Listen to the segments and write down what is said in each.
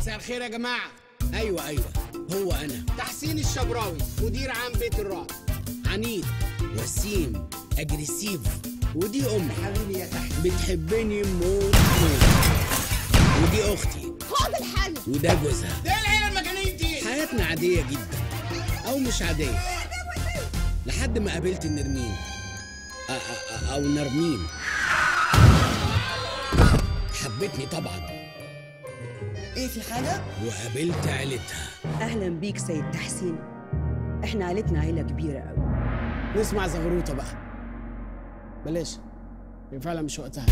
مساء الخير يا جماعه ايوه ايوه هو انا تحسين الشبراوي مدير عام بيت الرعب عنيد وسيم اجريسيف ودي امي حبيبي يا تحت بتحبني موت موت ودي اختي خد الحل وده جوزها ايه العيله المجانين دي حياتنا عاديه جدا او مش عاديه لحد ما قابلت نرمين أ- أ- او نرمين حبتني طبعا ايه في حاجة؟ وقابلت عيلتها أهلا بيك سيد تحسين احنا عيلتنا عيلة كبيرة قوي نسمع زغروطه بقى بلاش هي فعلا مش وقتها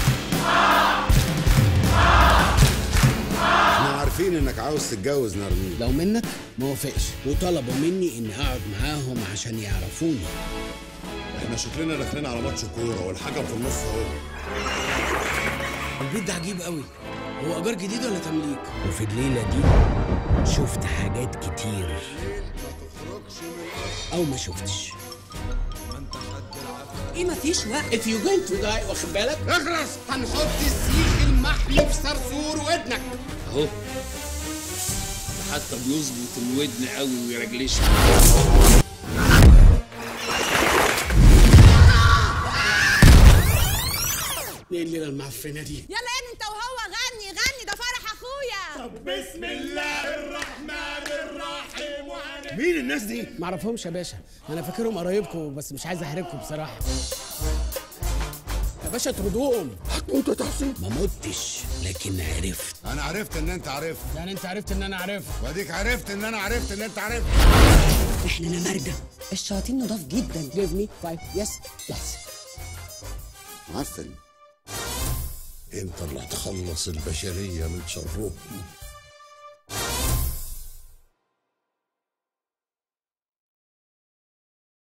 احنا عارفين انك عاوز تتجوز نرمين لو منك ما وافقش وطلبوا مني اني اقعد معاهم عشان يعرفوني احنا شكلنا داخلين على ماتش كوره والحكم في النص اهو البيت ده عجيب قوي هو ايجار جديد ولا تمليك وفي الليله دي شفت حاجات كتير او ما شفتش ايه مفيش وقت if you going to die واخد بالك اخلص هنحط السيخ المحمي في صرصور ودنك اهو حتى بيظبط الودن قوي ويرجلشها ايه الليله المعفنه دي يلا يا ابني انت وهو غني غني ده فرح اخويا مين الناس دي؟ ما اعرفهمش يا باشا انا فاكرهم قرايبكم بس مش عايز احرجكم بصراحه يا باشا اطردوهم هتموت يا تحسين ما متش لكن عرفت انا عرفت ان انت عرفت يعني انت عرفت ان انا عارف واديك عرفت ان انا عرفت ان انت عرفت احنا نمردة الشياطين نضاف جدا give me five yes yes عفن انت اللي هتخلص البشريه من شرهم